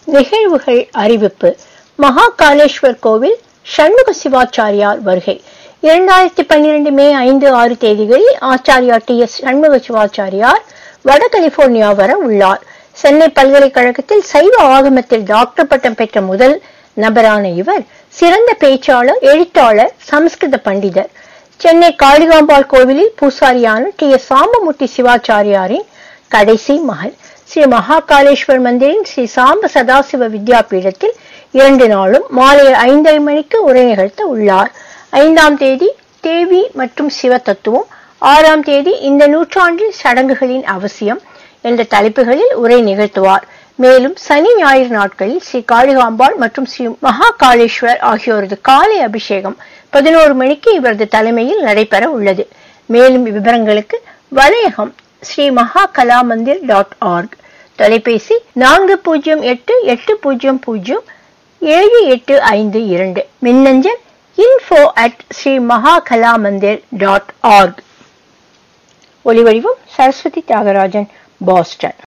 நிகழ்வுகள் அறிவிப்பு மகாகாலேஸ்வர் கோவில் சண்முக சிவாச்சாரியார் வருகை இரண்டாயிரத்தி பன்னிரண்டு மே ஐந்து ஆறு தேதிகளில் ஆச்சாரியா டி எஸ் சண்முக சிவாச்சாரியார் வட கலிபோர்னியா வர உள்ளார் சென்னை பல்கலைக்கழகத்தில் சைவ ஆகமத்தில் டாக்டர் பட்டம் பெற்ற முதல் நபரான இவர் சிறந்த பேச்சாளர் எழுத்தாளர் சமஸ்கிருத பண்டிதர் சென்னை காளிகாம்பாள் கோவிலில் பூசாரியான டி எஸ் சாம்பமூர்த்தி சிவாச்சாரியாரின் கடைசி மகள் ஸ்ரீ மகாகாலேஸ்வர் மந்திரின் ஸ்ரீ சாம்ப சதாசிவ வித்யாபீடத்தில் இரண்டு நாளும் மாலை ஐந்தரை மணிக்கு உரை நிகழ்த்த உள்ளார் ஐந்தாம் தேதி தேவி மற்றும் சிவ தத்துவம் ஆறாம் தேதி இந்த நூற்றாண்டில் சடங்குகளின் அவசியம் என்ற தலைப்புகளில் உரை நிகழ்த்துவார் மேலும் சனி ஞாயிறு நாட்களில் ஸ்ரீ காளிகாம்பாள் மற்றும் ஸ்ரீ மகாகாளேஸ்வர் ஆகியோரது காலை அபிஷேகம் பதினோரு மணிக்கு இவரது தலைமையில் நடைபெற உள்ளது மேலும் விவரங்களுக்கு வலையகம் ஸ்ரீ மகா கலா மந்திர் டாட் ஆர்க் தொலைபேசி நான்கு பூஜ்ஜியம் எட்டு எட்டு பூஜ்ஜியம் பூஜ்ஜியம் ஏழு எட்டு ஐந்து இரண்டு மின்னஞ்சல் இன்ஃபோ அட் ஸ்ரீ மகா கலா மந்திர் டாட் ஆர்க் ஒலிவடிவம் சரஸ்வதி தியாகராஜன் பாஸ்டன்